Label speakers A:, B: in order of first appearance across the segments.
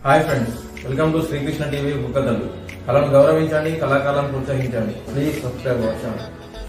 A: Hi friends welcome to Srikrishna TV బుక్కదల్లు కళను గౌరవించండి కళాకారులను ప్రోత్సహించండి ప్లీజ్ సబ్స్క్రైబ్ అవర్ ఛానల్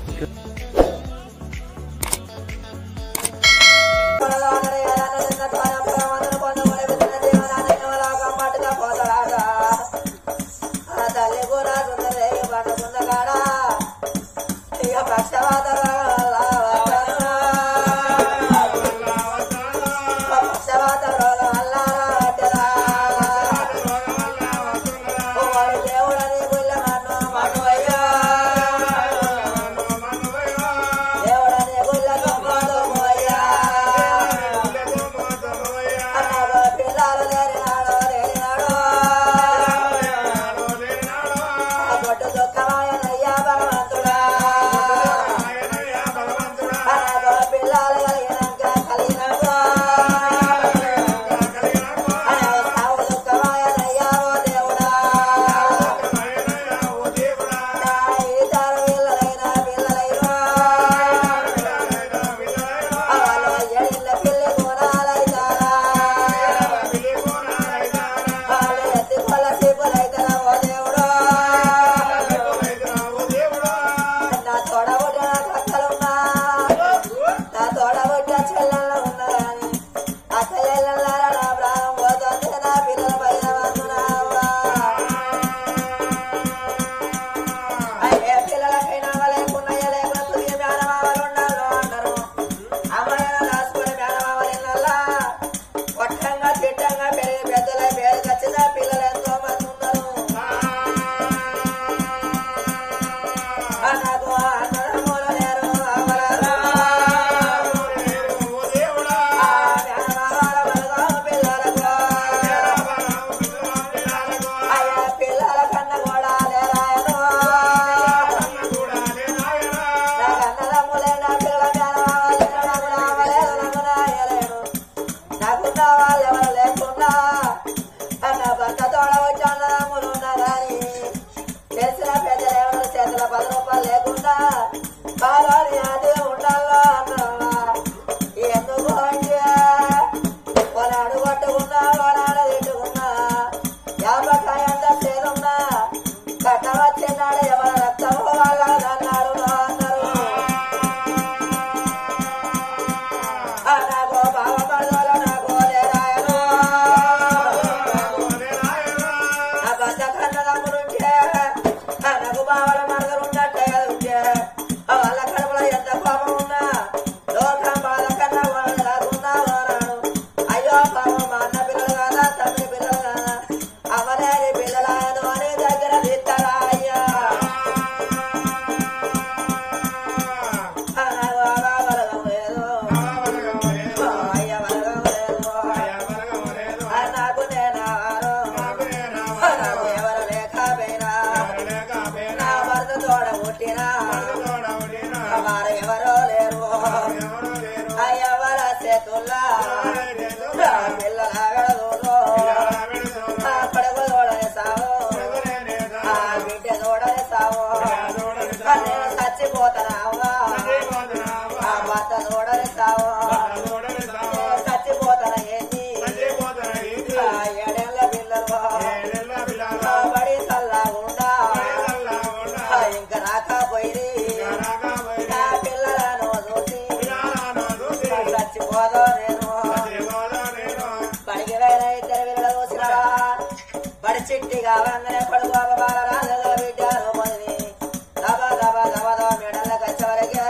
B: చిట్టిగా వందనే పడుగు బాల రాజుల బిడ్డలు మొదలి దబ దబ దబ దబ మెడల కచ్చవరకే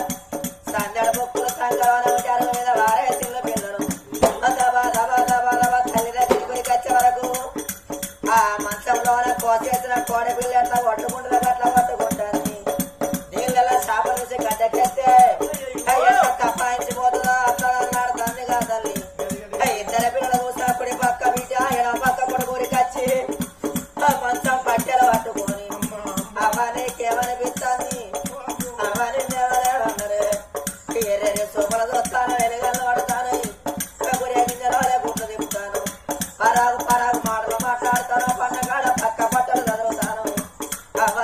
B: సందడి బుక్కులు సంగవన ఉంటారు మీద వారేసిన పిల్లలు దబ దబ దబ దబ తల్లి దగ్గరికి కచ్చే వరకు ఆ మంచంలోన కోసేసిన కోడి పిల్ల ఎట్లా కొట్టుకుంటుంది అట్లా కొట్టుకుంటుంది నీళ్ళలో చేప నుంచి గడ్డకెత్తే ఎట్లా కప్పాయించిపోతుందో అట్లా అన్నాడు తండ్రిగా తల్లి ఇద్దరు పిల్లలు చూసిన కుడి పక్క బిడ్డ ఎడమ పక్క కొడుకురి కచ్చి ఆ మంచం పట్టెలు పట్టుకొని అవ్వనికేమనిపిస్తుంది అవ్వని ఎవరే ఎర్రెరి సూపలు చూస్తాను ఎలుగలు పడతాను గురి గింజలో గుడ్లు దింపుతాను పరాగు పరాగు మాటలు మాట్లాడతాను పండగాడ పక్క బట్టలు చదువుతాను అవ్వ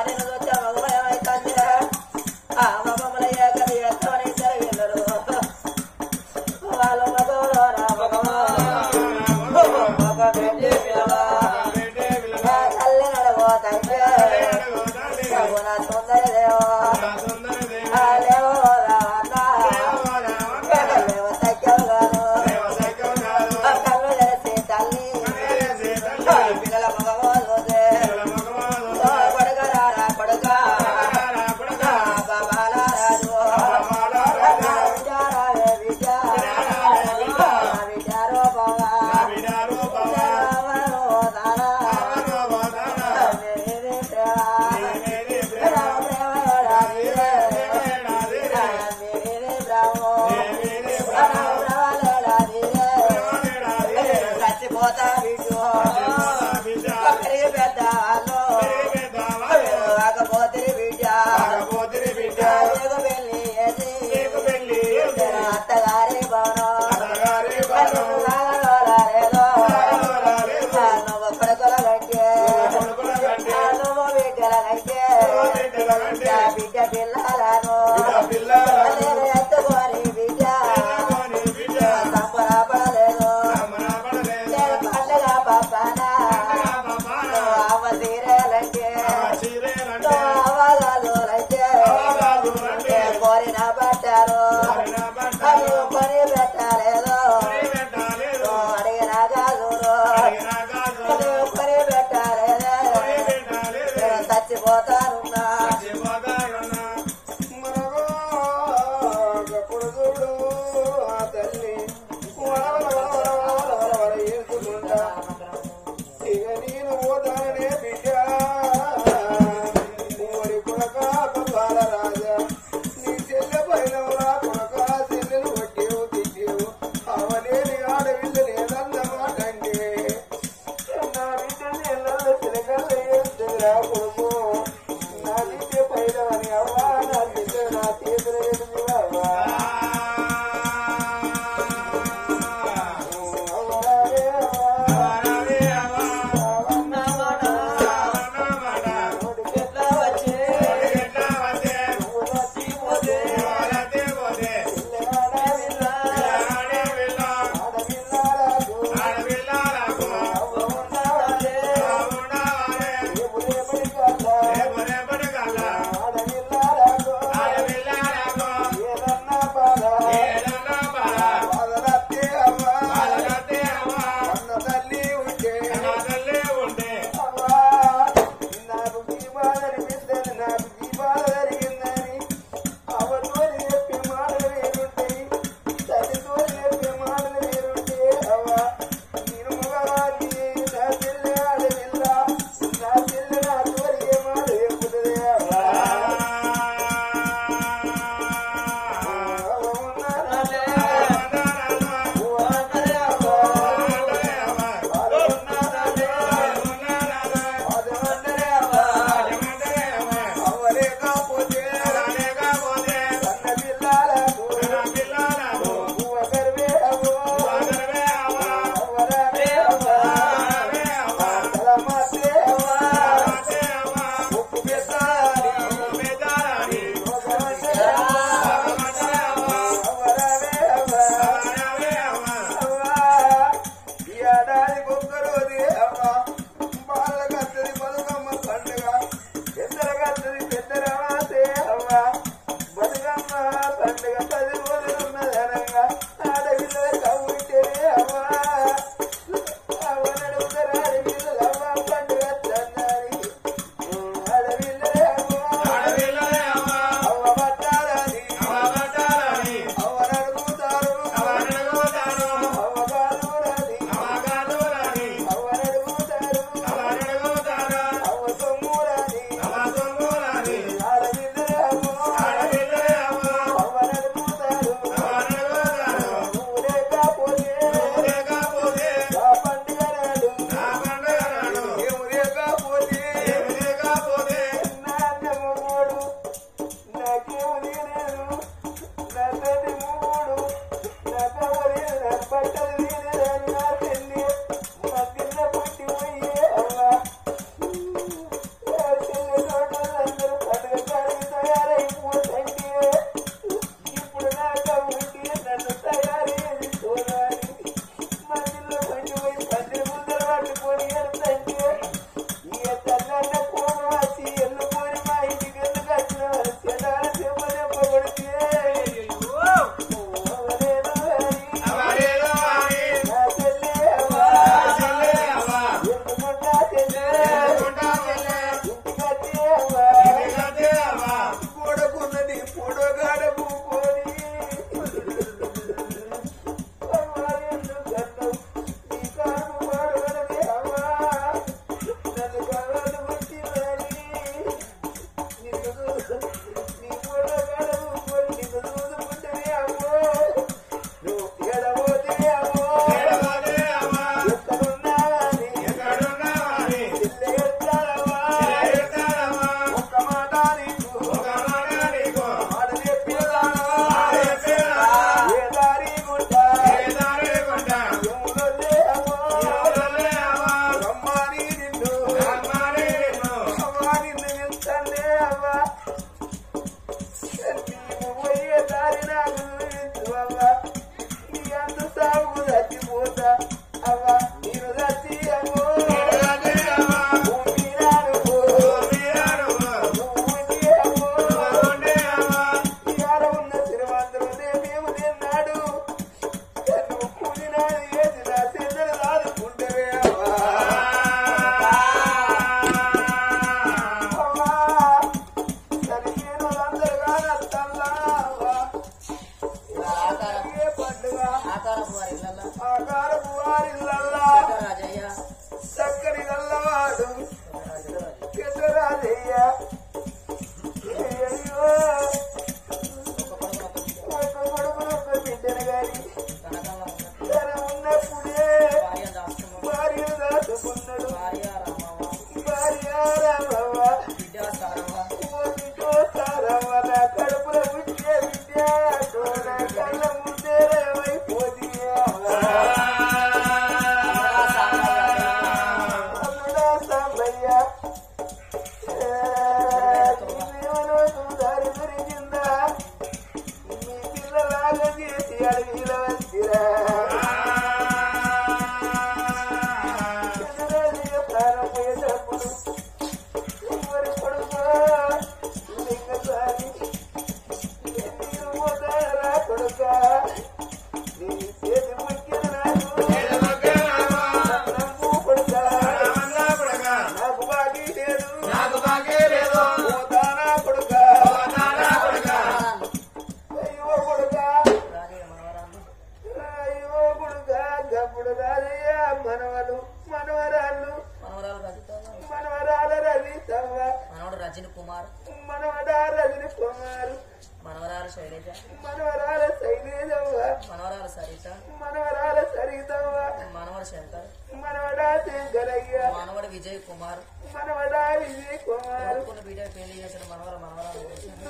B: రజని కుమార్
C: మనవడా రజని కుమార్
B: మనవరాలు శైలజ
C: మనవరాల శైలేజవ్వ
B: మనవరాలు సరిత
C: మనవరాల సరితవ్వ
B: మనవడు శంకర్
C: మనవడా శంకరయ్య
B: మనవడు విజయ్ కుమార్
C: మనవడా విజయ్ కుమార్
B: కొడుకుని బిడ్డ పెళ్లి చేసిన మనవర మనవరాలు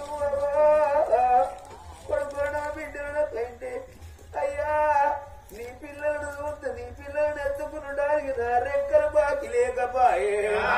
C: కొడుకున బిడ్డల కంటే అయ్యా నీ పిల్లలను చూస్తే నీ పిల్లలను ఎత్తుకునడానికి నా రెక్కల బాకి లేకపాయే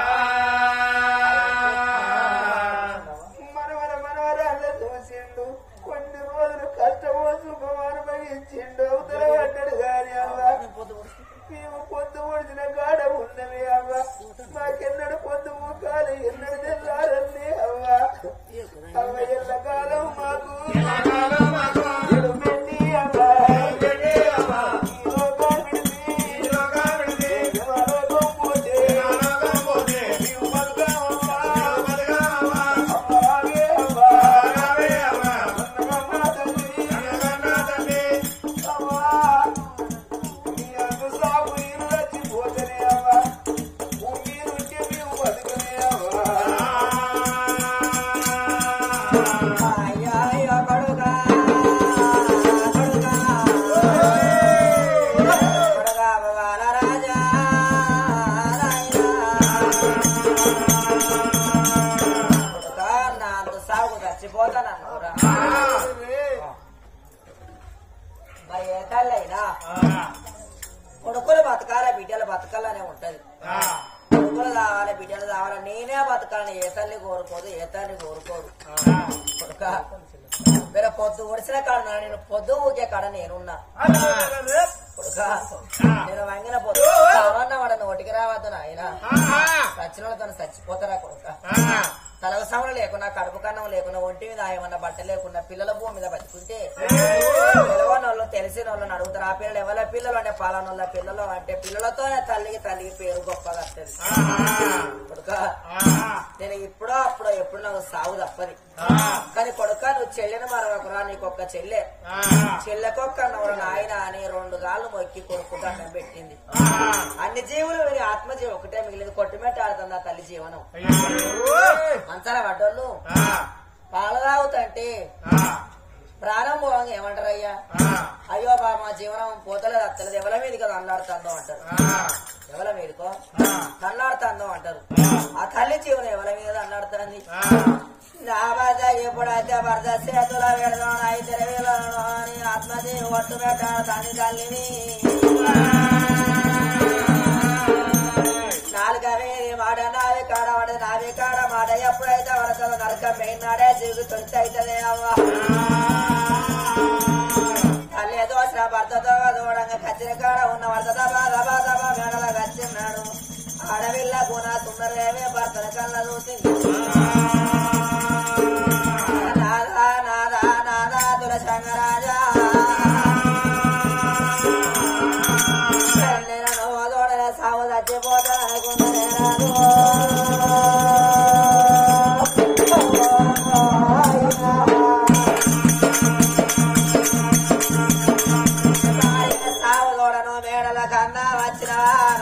C: మనవర మనవరాళ్ళ చూసిండు కొన్ని రోజులు కష్టమో శుభమానమై ఇచ్చిండు అవతల పడ్డాడు గాని అవ్వ మేము పొద్దు పొడిచిన కాడ ఉన్నవి అవ్వ మాకెన్నడు పొద్దు ఊకాలి ఎన్నడు తెల్లారని అవ్వ అవ్వ ఎల్ల కాలం మాకు ఎడు పెట్టి అవ్వ ఈ లోకం విడిచి ఎవరోగం పోతే మేము బతకమవ్వ. అమ్మలాగే అవ్వ. అన్నమమ్మ తల్లి. అవ్వ. నీ అందు సాగు నీరు రచ్చిపోతేనే అవ్వ. ఊపిరుంటే మేము బతకనే అవ్వ.
B: అయ్యా అయ్యో కొడుకా కొడుకా కొడుకా భగవాన రాజా కొడుకా నా అంత సాగు చచ్చిపోతానన్నావురా మరి ఏ తల్లైనా కొడుకులు బతకాల బిడ్డలు బతకాలనే ఉంటది కొడుకులు కావాలి బిడ్డలు కావాలి నేనే బతకాలని ఏ తల్లి కోరుకోదు ఏ తల్లి కోరుకోదు కొడుక మీరు పొద్దు ఒడిసిన కాడ నా నేను పొద్దు ఊకే కాడ నేనున్నా కొడుక నేను వంగిన పొద్దు కావన్న వాడని ఒటికి రావద్దు నాయన సచిన తను చచ్చిపోతారా కొడుక తలకు సమరం లేకున్నా కడుపు కన్నం లేకున్నా ఒంటి మీద ఏమన్నా బట్ట లేకున్నా పిల్లల భూమి మీద బతుకుంటే తెలియని వాళ్ళు తెలిసిన వాళ్ళని అడుగుతారు ఆ పిల్లలు ఎవరి పిల్లలు అంటే పాలనోళ్ళ పిల్లలు అంటే పిల్లలతోనే తల్లికి తల్లికి పేరు గొప్పగా వస్తుంది కొడుక నేను ఇప్పుడో అప్పుడో ఎప్పుడు నాకు సాగు తప్పది కానీ కొడుక నువ్వు చెల్లెని మరొకరా నీకు ఒక్క చెల్లె చెల్లెకొక్క నువ్వు నాయన అని రెండు గాళ్ళు మొక్కి కొడుకు దండం పెట్టింది అన్ని జీవులు వీరి ఆత్మజీవి ఒకటే మిగిలింది కొట్టుమెట్ట ఆడుతుంది ఆ తల్లి జీవనం మంచాల పడ్డోళ్ళు పాలు తాగుతంటే ప్రాణం పోవంగా ఏమంటారు అయ్యా అయ్యో బా మా జీవనం పోతలేదు అత్తలేదు ఎవల మీదకి అల్లాడుతుందో అంటారు ఎవల మీదకో అల్లాడుతుందో అంటారు ఆ తల్లి జీవనం ఎవల మీద అల్లాడుతుంది నా బాధ ఎప్పుడైతే భర్త చేతుల పెడదాం అయితే అని ఆత్మదేవి ఒట్టు పెట్టాడు తల్లి తల్లిని నాలుగవే మాట నావే కాడ వాడు నావే కాడ మాట ఎప్పుడైతే వరసలు నరకం మెయిన్ నాడే జీవి తొలిచి అవుతుంది అవ్వ తల్లి దోసిన భర్తతో దూడంగా కచ్చిన కాడ ఉన్న భర్త దబా దబా దబా మెడల కచ్చిన్నాడు ఆడవిల్ల గుణ సుందరమే భర్తల కళ్ళ చూసింది నాదా నాదా నాదా తులసంగరాజా నేను నువ్వు దూడల సాగు చచ్చిపోతా సాగు దూడను మేడల కన్నా వచ్చిన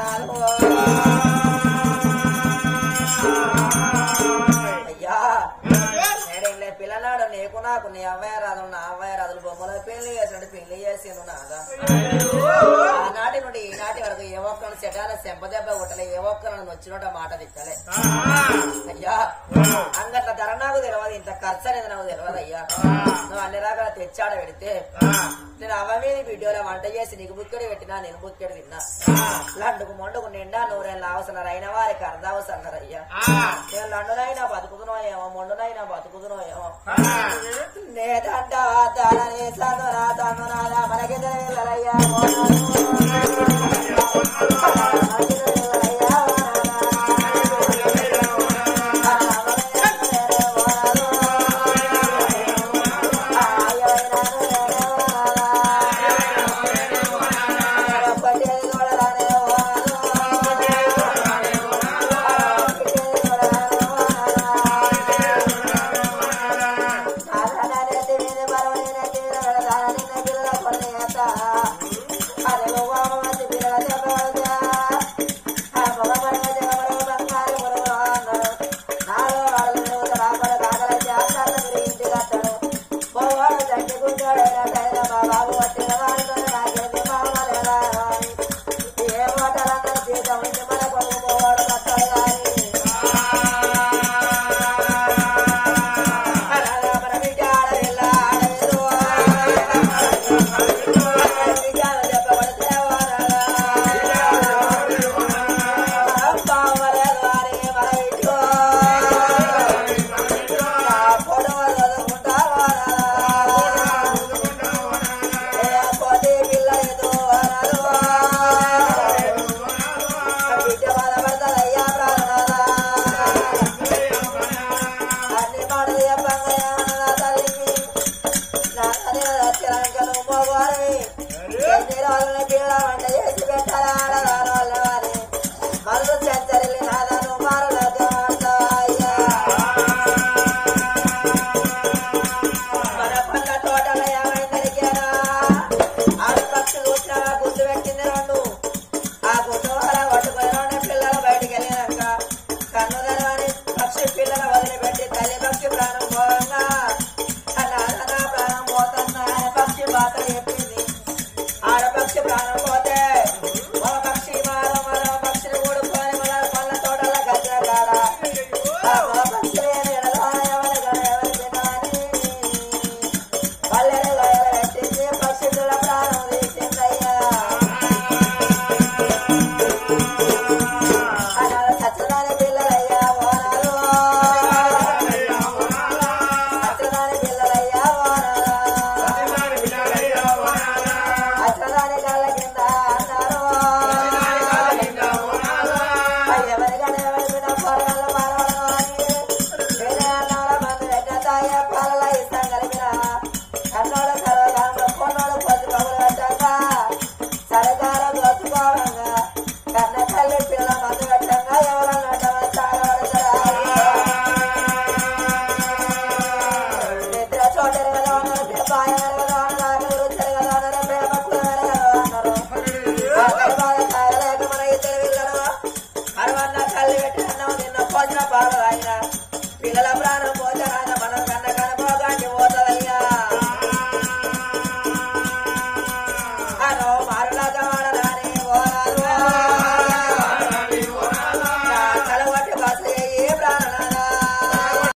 B: అయ్యా నేడే పిల్లనాడు నీకు నాకు నీ అవ్వయ్య రాదు నా అవ్వయ్య రాదులు బొమ్మల పెళ్లి చేసినట్టు పెళ్లి చేసిండు నాదా ఆనాటి నుండి ఈనాటి వరకు ఏ ఒక్కరు చెటాల సెంపదెబ్బ కొట్టలే ఏ ఒక్కరు వచ్చినట్ట మాట తిక్కలే అయ్యా అంగట్ల ధర నాకు తెలియదు ఇంత ఖర్చు అనేది నాకు తెలియదు అయ్యా నువ్వు అన్ని రకాల తెచ్చాడ పెడితే నేను అవ్వ మీద వీడియోలో వంట చేసి నీకు బుక్కెడు పెట్టినా నేను బుక్కెడు తిన్నా లండుకు మొండుకు నిండా నూరేళ్ళ అవసరం అయిన వారికి అర్ధవసన్నారు అయ్యా నేను లండునైనా బతుకుతున్నో ఏమో మొండునైనా బతుకుతున్నో ఏమో నేదంటావా తాళని చదురా తన్నునాదా మనకి తెలియదయ్యా అరే చల్లి నాదను మారులతో అయ్యా మన పళ్ళ తోటలో ఏమైందరికేనా ఆడపక్షి చూసిన గుర్తు పెట్టింది రెండు ఆ గుర్తు అలా పట్టుకొని రెండు పిల్లలు బయటికి వెళ్ళినాక కన్ను తెరవని పక్షి పిల్లలు వదిలిపెట్టి తల్లి పక్షి ప్రాణం పోగా నాన్న ప్రాణం పోతున్నా అనే పక్షి బాధ చెప్పింది ఆడపక్షి ప్రాణం పోతే ఒక పక్షి మరో మరో పక్షిని ఊడుకొని మన పళ్ళ తోటలో గచ్చిన కాడ ఆ మగ పక్షులు ఏమి ఎడలో ఎవరి గడ ఎవరి బిడ్డని పల్లెలు గొయ్యలు పెట్టింది పక్షి పిల్ల ప్రాణం తీసిందయ్యా అనాథ సత్యనారాయణ పిల్లలయ్యా ఓనాలు సత్యనారాయణ పిల్లలయ్యా ఓనాలు అసలాని కళ్ళ కింద అన్నారు ఎవరికైనా ఎవరి బిడ్డ పొరగల మానవడం అని వేరే అన్నాడ మంది పెట్టాయ పాలల ఇస్తాం కలిపిన కన్నోడ సర్వకాలంలో కొన్నోడు పొద్దు కబులు పెట్టాక సరకాలం దోచుకోవడంగా